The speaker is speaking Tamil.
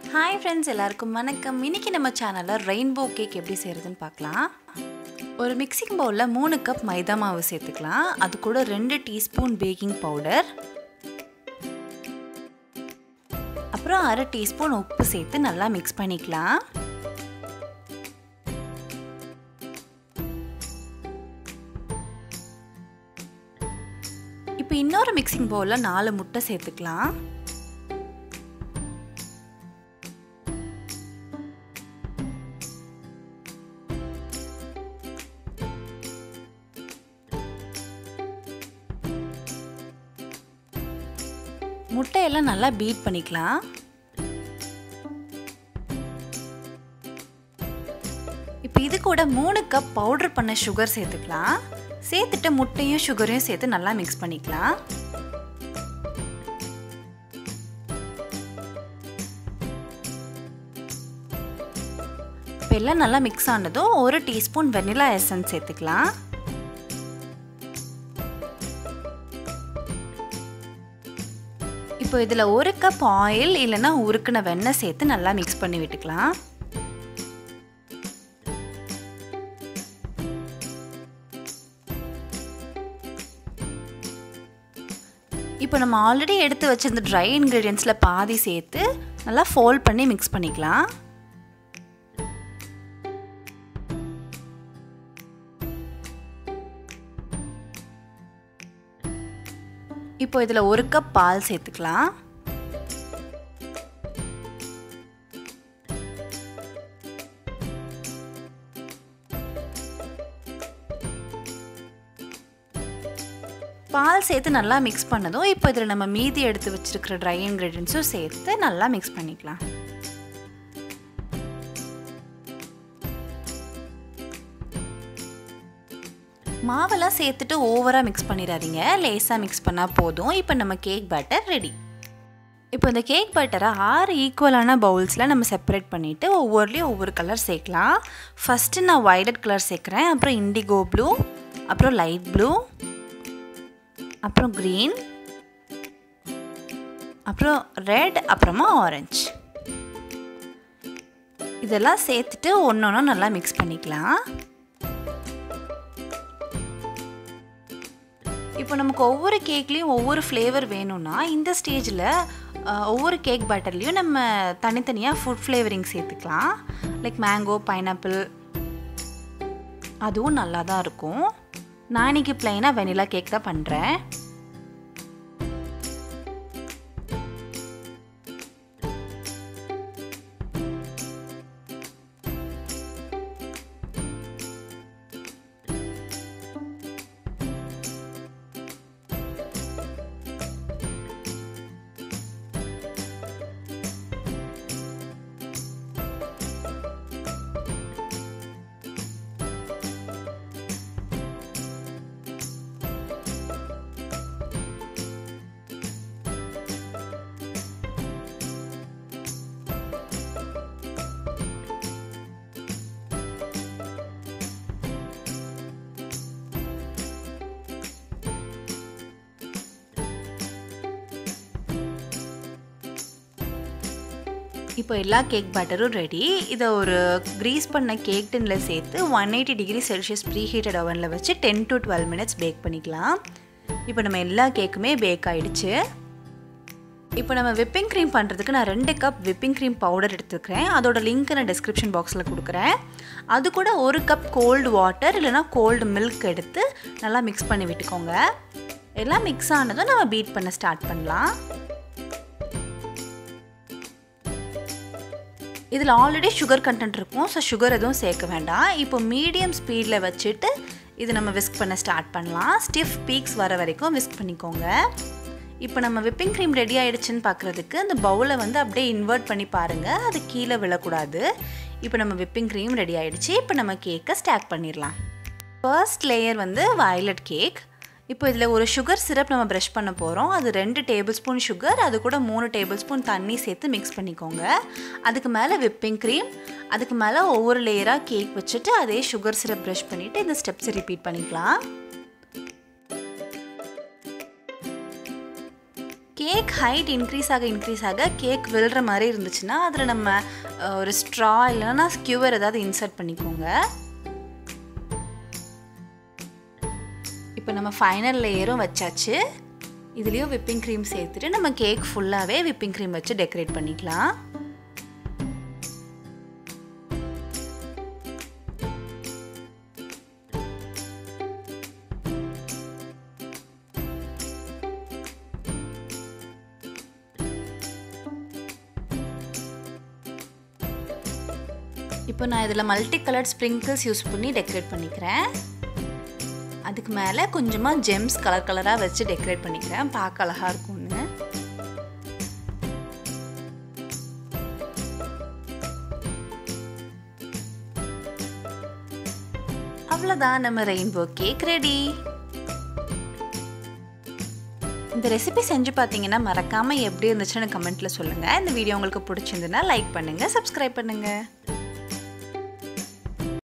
ஹாய் ஃப்ரெண்ட்ஸ் எல்லாருக்கும் வணக்கம் இன்னைக்கு நம்ம சேனலில் ரெயின்போ கேக் எப்படி செய்கிறதுன்னு பார்க்கலாம் ஒரு மிக்சிங் பவுலில் மூணு கப் மைதா மாவு சேர்த்துக்கலாம் அது கூட ரெண்டு டீஸ்பூன் பேக்கிங் பவுடர் அப்புறம் அரை டீஸ்பூன் உப்பு சேர்த்து நல்லா மிக்ஸ் பண்ணிக்கலாம் இப்போ இன்னொரு மிக்சிங் பவுலில் நாலு முட்டை சேர்த்துக்கலாம் முட்டையெல்லாம் நல்லா பீட் பண்ணிக்கலாம் இப்போ இது கூட மூணு கப் பவுடர் பண்ண சுகர் சேர்த்துக்கலாம் சேர்த்துட்டு முட்டையும் சுகரையும் சேர்த்து நல்லா மிக்ஸ் பண்ணிக்கலாம் இப்போ எல்லாம் நல்லா மிக்ஸ் ஆனதும் ஒரு டீஸ்பூன் வெனிலா எசன்ஸ் சேர்த்துக்கலாம் இப்போ இதில் ஒரு கப் ஆயில் இல்லைன்னா உருக்குன வெண்ணெய் சேர்த்து நல்லா மிக்ஸ் பண்ணி விட்டுக்கலாம் இப்போ நம்ம ஆல்ரெடி எடுத்து வச்சிருந்த ட்ரை இன்க்ரீடியன்ஸில் பாதி சேர்த்து நல்லா ஃபோல்ட் பண்ணி மிக்ஸ் பண்ணிக்கலாம் இப்போ இதில் ஒரு கப் பால் சேர்த்துக்கலாம் பால் சேர்த்து நல்லா மிக்ஸ் பண்ணதும் இப்போ இதில் நம்ம மீதி எடுத்து வச்சிருக்கிற ட்ரை இன்க்ரீடியன்ஸும் சேர்த்து நல்லா மிக்ஸ் பண்ணிக்கலாம் மாவெல்லாம் சேர்த்துட்டு ஓவராக மிக்ஸ் பண்ணிடாதீங்க லேஸாக மிக்ஸ் பண்ணால் போதும் இப்போ நம்ம கேக் பேட்டர் ரெடி இப்போ இந்த கேக் பேட்டரை ஆறு ஈக்குவலான பவுல்ஸில் நம்ம செப்பரேட் பண்ணிவிட்டு ஒவ்வொருலேயும் ஒவ்வொரு கலர் சேர்க்கலாம் ஃபஸ்ட்டு நான் வயலட் கலர் சேர்க்குறேன் அப்புறம் இண்டிகோ ப்ளூ அப்புறம் லைட் ப்ளூ அப்புறம் க்ரீன் அப்புறம் ரெட் அப்புறமா ஆரஞ்சு இதெல்லாம் சேர்த்துட்டு ஒன்று ஒன்று நல்லா மிக்ஸ் பண்ணிக்கலாம் இப்போ நமக்கு ஒவ்வொரு கேக்லேயும் ஒவ்வொரு ஃப்ளேவர் வேணும்னா இந்த ஸ்டேஜில் ஒவ்வொரு கேக் பேட்டர்லேயும் நம்ம தனித்தனியாக ஃபுட் ஃப்ளேவரிங் சேர்த்துக்கலாம் லைக் மேங்கோ பைனாப்பிள் அதுவும் நல்லா தான் இருக்கும் நான் இன்றைக்கி ப்ளைனாக வெனிலா கேக் தான் பண்ணுறேன் இப்போ எல்லா கேக் பேட்டரும் ரெடி இதை ஒரு க்ரீஸ் பண்ண கேக் டின்னில் சேர்த்து one eighty degree celsius preheated அவனில் வச்சு ten to twelve minutes bake பண்ணிக்கலாம் இப்போ நம்ம எல்லா கேக்குமே பேக் ஆகிடுச்சு இப்போ நம்ம விப்பிங் க்ரீம் பண்ணுறதுக்கு நான் ரெண்டு கப் விப்பிங் க்ரீம் பவுடர் எடுத்துக்கிறேன் அதோட லிங்க் நான் டிஸ்கிரிப்ஷன் பாக்ஸில் கொடுக்குறேன் அது கூட ஒரு கப் கோல்டு வாட்டர் இல்லைனா கோல்டு மில்க் எடுத்து நல்லா மிக்ஸ் பண்ணி விட்டுக்கோங்க எல்லாம் மிக்ஸ் ஆனதும் நம்ம பீட் பண்ண ஸ்டார்ட் பண்ணலாம் இதில் ஆல்ரெடி சுகர் கண்டென்ட் இருக்கும் ஸோ சுகர் எதுவும் சேர்க்க வேண்டாம் இப்போ மீடியம் ஸ்பீடில் வச்சுட்டு இது நம்ம விஸ்க் பண்ண ஸ்டார்ட் பண்ணலாம் ஸ்டிஃப் பீக்ஸ் வர வரைக்கும் விஸ்க் பண்ணிக்கோங்க இப்போ நம்ம விப்பிங் க்ரீம் ரெடி ஆகிடுச்சுன்னு பார்க்குறதுக்கு அந்த பவுலை வந்து அப்படியே இன்வெர்ட் பண்ணி பாருங்கள் அது கீழே விழக்கூடாது இப்போ நம்ம விப்பிங் க்ரீம் ரெடி ஆகிடுச்சு இப்போ நம்ம கேக்கை ஸ்டாக் பண்ணிடலாம் ஃபர்ஸ்ட் லேயர் வந்து வயலட் கேக் இப்போ இதில் ஒரு சுகர் சிரப் நம்ம ப்ரஷ் பண்ண போகிறோம் அது ரெண்டு டேபிள் ஸ்பூன் சுகர் அது கூட மூணு டேபிள் ஸ்பூன் தண்ணி சேர்த்து மிக்ஸ் பண்ணிக்கோங்க அதுக்கு மேலே விப்பிங் க்ரீம் அதுக்கு மேலே ஒவ்வொரு லேயராக கேக் வச்சுட்டு அதே சுகர் சிரப் ப்ரஷ் பண்ணிவிட்டு இந்த ஸ்டெப்ஸை ரிப்பீட் பண்ணிக்கலாம் கேக் ஹைட் இன்க்ரீஸ் ஆக இன்க்ரீஸ் ஆக கேக் விழுற மாதிரி இருந்துச்சுன்னா அதில் நம்ம அஹ், ஒரு ஸ்ட்ரா இல்லைன்னா ஸ்கியூவர் ஏதாவது இன்சர்ட் பண்ணிக்கோங்க இப்போ நம்ம ஃபைனல் லேயரும் வச்சாச்சு இதுலேயும் விப்பிங் க்ரீம் சேர்த்துட்டு நம்ம கேக் ஃபுல்லாகவே விப்பிங் க்ரீம் வச்சு டெக்கரேட் பண்ணிக்கலாம் இப்போ நான் இதில் மல்டி கலர்ட் ஸ்ப்ரிங்கிள்ஸ் யூஸ் பண்ணி டெக்கரேட் பண்ணிக்கிறேன் அதுக்கு மேலே கொஞ்சமாக ஜெம்ஸ் கலர் கலராக வச்சு டெக்கரேட் பண்ணிக்கிறேன் பார்க்க அழகாக இருக்கும்னு அவ்வளோதான் நம்ம ரெயின்போ கேக் ரெடி இந்த ரெசிபி செஞ்சு பார்த்தீங்கன்னா மறக்காமல் எப்படி இருந்துச்சுன்னு கமெண்ட்டில் சொல்லுங்கள் இந்த வீடியோ உங்களுக்கு பிடிச்சிருந்துன்னா லைக் பண்ணுங்கள் சப்ஸ்கிரைப் பண்ணுங்கள்